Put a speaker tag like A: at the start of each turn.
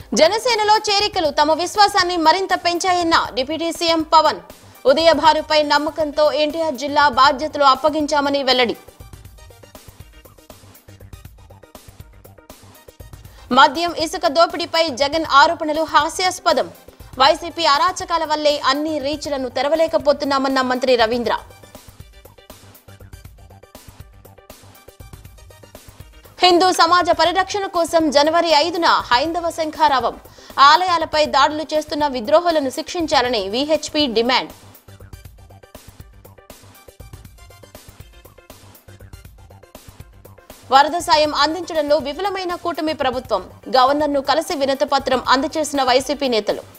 A: జనసేనలో చేరికలు తమ విశ్వాసాన్ని మరింత పెంచాయన్న డిప్యూటీ సీఎం పవన్ ఉదయ భారుపై నమ్మకంతో ఎన్టీఆర్ జిల్లా బాధ్యతలు అప్పగించామని వెల్లడి మద్యం ఇసుక దోపిడీపై జగన్ ఆరోపణలు హాస్యాస్పదం వైసీపీ అరాచకాల వల్లే అన్ని రీచ్లను తెరవలేకపోతున్నామన్న మంత్రి రవీంద్ర హిందూ సమాజ పరిరక్షణ కోసం జనవరి ఐదున హైందవ శంఖారావం ఆలయాలపై దాడులు చేస్తున్న విద్రోహులను శిక్షించాలని విహెచ్పి డిమాండ్ వరద సాయం అందించడంలో విఫలమైన కూటమి ప్రభుత్వం గవర్నర్ను కలిసి వినతిపత్రం అందజేసిన వైసీపీ నేతలు